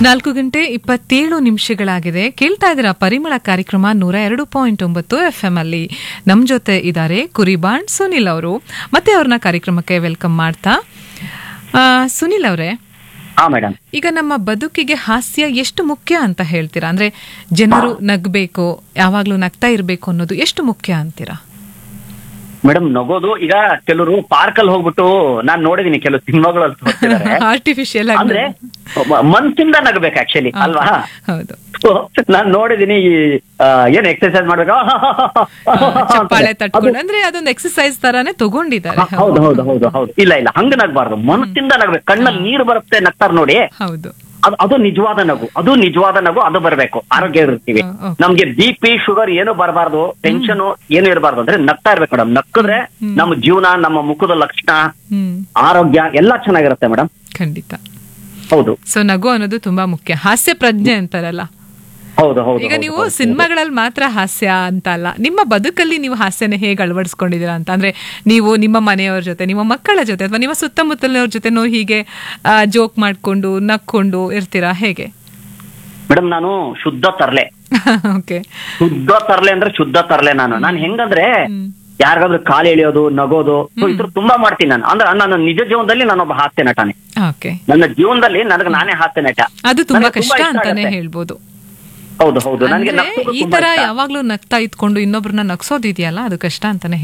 ನಾಲ್ಕು ಗಂಟೆ ಇಪ್ಪತ್ತೇಳು ನಿಮಿಷಗಳಾಗಿದೆ ಕೇಳ್ತಾ ಇದ್ದೀರಾ ಪರಿಮಳ ಕಾರ್ಯಕ್ರಮ ನೂರ ಎರಡು ಪಾಯಿಂಟ್ ಒಂಬತ್ತು ಎಫ್ ಎಂ ಅಲ್ಲಿ ನಮ್ ಜೊತೆ ಇದ್ದಾರೆ ಕುರಿಬಾಣ್ ಸುನಿಲ್ ಅವರು ಮತ್ತೆ ಅವ್ರನ್ನ ಕಾರ್ಯಕ್ರಮಕ್ಕೆ ವೆಲ್ಕಮ್ ಮಾಡ್ತಾ ಆ, ಸುನಿಲ್ ಅವರೇ ಹಾ ಮೇಡಮ್ ಈಗ ನಮ್ಮ ಬದುಕಿಗೆ ಹಾಸ್ಯ ಎಷ್ಟು ಮುಖ್ಯ ಅಂತ ಹೇಳ್ತೀರಾ ಅಂದ್ರೆ ಜನರು ನಗ್ಬೇಕು ಯಾವಾಗ್ಲೂ ನಗ್ತಾ ಇರ್ಬೇಕು ಅನ್ನೋದು ಎಷ್ಟು ಮುಖ್ಯ ಅಂತೀರಾ ಮೇಡಮ್ ನಗೋದು ಈಗ ಕೆಲವರು ಪಾರ್ಕ್ ಅಲ್ಲಿ ಹೋಗ್ಬಿಟ್ಟು ನಾನ್ ನೋಡಿದೀನಿ ಕೆಲವು ಸಿನಿಮಾಗಳಲ್ಲಿ ತೋರಿಸಿದ್ದಾರೆ ಆರ್ಟಿಫಿಷಿಯಲ್ ಅಂದ್ರೆ ಮ- ಮನ್ಸಿಂದ ನಗಬೇಕು ಆಕ್ಚುಲಿ ಅಲ್ವಾ ಹೌದು So, ನಾನ್ ನೋಡಿದೀನಿ ಈ ಆ, ಏನ್ ಎಕ್ಸರ್ಸೈಸ್ ಮಾಡ್ಬೇಕು ಚಪ್ಪಾಳೆ ತಟ್ಕೊಂಡು ಅಂದ್ರೆ ಅದೊಂದು ಎಕ್ಸರ್ಸೈಸ್ ತರಾನೇ ತಗೊಂಡಿದ್ದಾರೆ ಹೌದು ಹೌದು ಹೌದು ಹೌದು ಇಲ್ಲ ಇಲ್ಲ ಹಂಗ ನಗ್ಬಾರ್ದು ಮನಸ್ಸಿಂದ ನಗ್ಬೇಕು ಕಣ್ಣಲ್ಲಿ ನೀರು ಬರುತ್ತೆ ನಗ್ತಾರ ನೋಡಿ ಹೌದು ಅದು ಅದು ನಿಜವಾದ ನಗು ಅದು ನಿಜವಾದ ನಗು ಅದು ಬರಬೇಕು ಆರೋಗ್ಯ ಇರ್ತೀವಿ ಹ್ಮ್, ಹ್ಮ್. ನಮ್ಗೆ ಬಿ ಪಿ ಶುಗರ್ ಏನು ಬರಬಾರ್ದು ಟೆನ್ಷನ್ ಏನು ಇರಬಾರ್ದು ಅಂದ್ರೆ ನಗ್ತಾ ಇರ್ಬೇಕು ಮೇಡಮ್ ನಕ್ಕಿದ್ರೆ ನಮ್ಮ ಜೀವನ ನಮ್ಮ ಮುಖದ ಲಕ್ಷಣ ಹ್ಮ್ ಆರೋಗ್ಯ ಎಲ್ಲ ಚೆನ್ನಾಗಿರುತ್ತೆ ಮೇಡಮ್ ಖಂಡಿತ ಹೌದು ಸೊ ನಗು ಅನ್ನೋದು ತುಂಬಾ ಮುಖ್ಯ ಹಾಸ್ಯ ಪ್ರಜ್ಞೆ ಅಂತಾರಲ್ಲ ಹೌದು ಹೌದು ಈಗ ಹೌದು, ನೀವು ಹೌದು. ಸಿನಿಮಾಗಳಲ್ಲಿ ಮಾತ್ರ ಹಾಸ್ಯ ಅಂತ ಅಲ್ಲ ನಿಮ್ಮ ಬದುಕಲ್ಲಿ ನೀವು ಹಾಸ್ಯನ ಹೇಗೆ ಅಳವಡಿಸ್ಕೊಂಡಿದ್ದೀರಾ ಅಂತ ಅಂದ್ರೆ ನೀವು ನಿಮ್ಮ ಮನೆಯವ್ರ ಜೊತೆ ನಿಮ್ಮ ಮಕ್ಕಳ ಜೊತೆ ಅಥವಾ ನಿಮ್ಮ ಸುತ್ತಮುತ್ತಲಿನವ್ರ ಜೊತೆನೂ ಹೀಗೆ ಜೋಕ್ ಮಾಡ್ಕೊಂಡು ನಕ್ಕೊಂಡು ಇರ್ತೀರಾ ಹೇಗೆ ಮೇಡಮ್ ನಾನು ಶುದ್ಧ ತರ್ಲೆ ಓಕೆ ಶುದ್ಧ ತರ್ಲೆ ಅಂದ್ರೆ ಶುದ್ಧ ತರ್ಲೆ ನಾನು ನಾನು ಹೆಂಗಂದ್ರೆ ಹ್ಮ್. ಯಾರಿಗಾದ್ರೂ ಕಾಲು ಎಳೆಯೋದು ನಗೋದು so ಇದ್ರ ತುಂಬಾ ಮಾಡ್ತೀನಿ ನಾನು ಅಂದ್ರೆ ನನ್ನ ನಿಜ ಜೀವನದಲ್ಲಿ ನಾನೊಬ್ಬ ಹಾಸ್ಯ ನಟನೆ ಓಕೆ ನನ್ನ ಜೀವನದಲ್ಲಿ ನನಗೆ ನಾನೇ ಹಾಸ್ಯ ನಟ ಅದು ತುಂಬಾ ನನಗೆ ಕಷ್ಟ ಇಷ್ಟ ಅಂತಾನೆ ಆಗತ್ತೆ. ಹೇಳ್ಬೋದು ಹೌದು ಹೌದು ನನಗೆ ಅಂದ್ರೆ ಈ ತರ ಯಾವಾಗ್ಲೂ ನಗ್ತಾ ಇದ್ಕೊಂಡು ಇನ್ನೊಬ್ರನ್ನ ನಗ್ಸೋದಿದೆಯಲ್ಲ ಅದು ಕಷ್ಟ ಅಂತಾನೆ